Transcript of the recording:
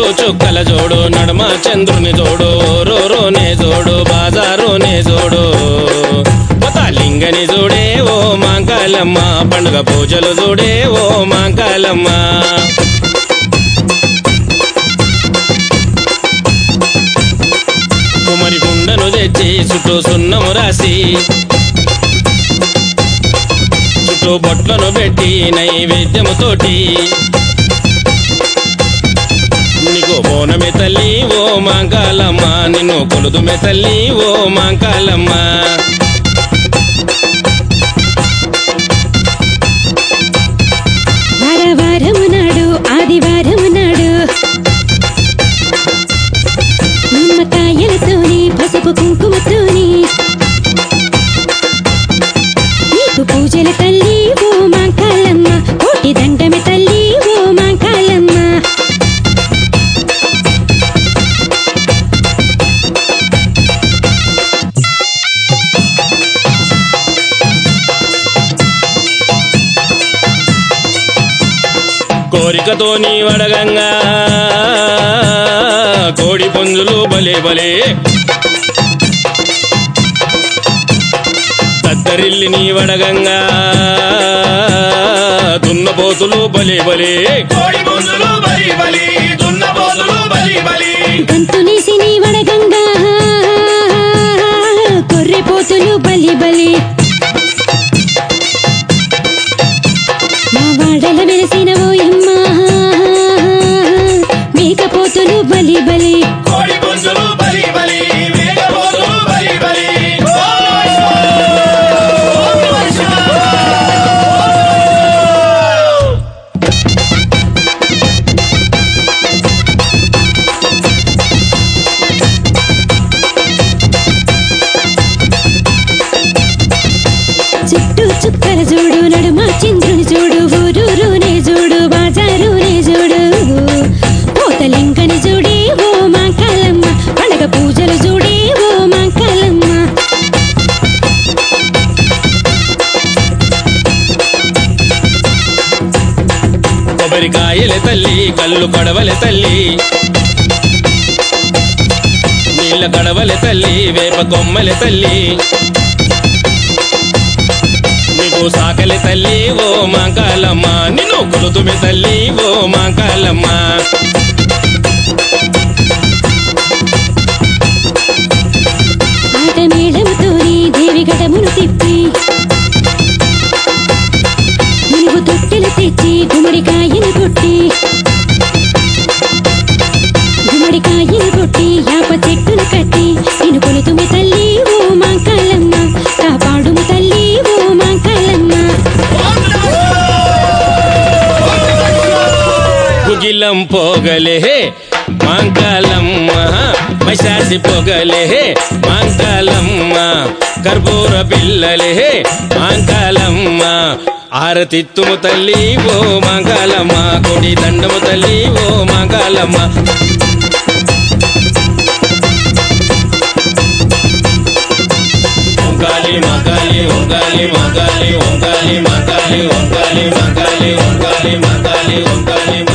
చుక్కల జోడు నడుమ చంద్రుని జోడు రో రోనే జోడు బాజారునే జోడు లింగని జోడే ఓ మాంకాలమ్మ పండుగ పూజలు జోడే ఓ మాంకాలమ్మ కుమరి గుండను తెచ్చి చుట్టూ సున్నము రాసి చుట్టూ బొట్లను పెట్టి నైవేద్యముతోటి నీకు బోనమే తల్లి ఓ మాంకాలమ్మ నిన్ను కొలుదుమే తల్లి ఓ మాంకాలమ్మ వారవారము నాడు ఆదివారము నాడు నిమ్మకాయలతోని పసుపు కుంకుమతోని నీకు పూజల తల్లి ఓ మాంకాలమ్మ కోటి దండమే తల్లి ఓ మాంకాలమ్మ కోరికతో నీ వడగంగా కోడి పుంజులు బలే బలే తద్దరిల్లి నీ వడగంగా దున్నపోతులు బలే బలే కోడి పుంజులు బలి బలి దున్నపోతులు బలి బలి గంతులేసి నీ వడగంగా కొర్రెపోతులు బలి బలి మా వాడల వెలసిన ఓయమ్మ మేకపోతులు బలి బలి కోడి పుంజులు బలి బలి మేకపోతులు బలి బలి చుట్టూ చుక్కల చూడు నడుమ చంద్రుని చూడు ఊరూరునే చూడు బాజారునే చూడు పోతలింకని చూడే ఓ మాంకాలమ్మ పండగ పూజలు చూడే ఓ మాంకాలమ్మ కొబ్బరికాయల తల్లి కళ్ళు కడవల తల్లి నీళ్ళ కడవల తల్లి వేప కొమ్మల తల్లి నీకు సాకలి తల్లి ఓ మాంకాలమ్మ నిన్ను కొలుతుమి తల్లి ఓ మాంకాలమ్మ ఆట మేళముతోని దేవి గడమును తిప్పి నువ్వు తొట్టెలు తెచ్చి గుమ్మడికాయను కొట్టి గుమ్మడికాయను కొట్టి యాప చెట్టును కట్టి నేను కొలుతుమి తల్లి ఓ మాంకాలమ్మ కాపాడుము తల్లి ఓ మాంకాలమ్మ గుగిలం పోగలే మాంకాలమ్మ మైసాసి పొగలే మాంకాలమ్మ కర్పూర పిల్లలే మాంకాలమ్మ ఆరతిత్తుము తల్లి ఓ మాంకాలమ్మ కొడి దండము తల్లి ఓ మాంకాలమ్మ ఒంగాలి మగాలి ఒంగాలి మగాలి ఒంగాలి మగాలి ఒంగాలి మగాలి ఒంగాలి మగాలి ఒంగాలి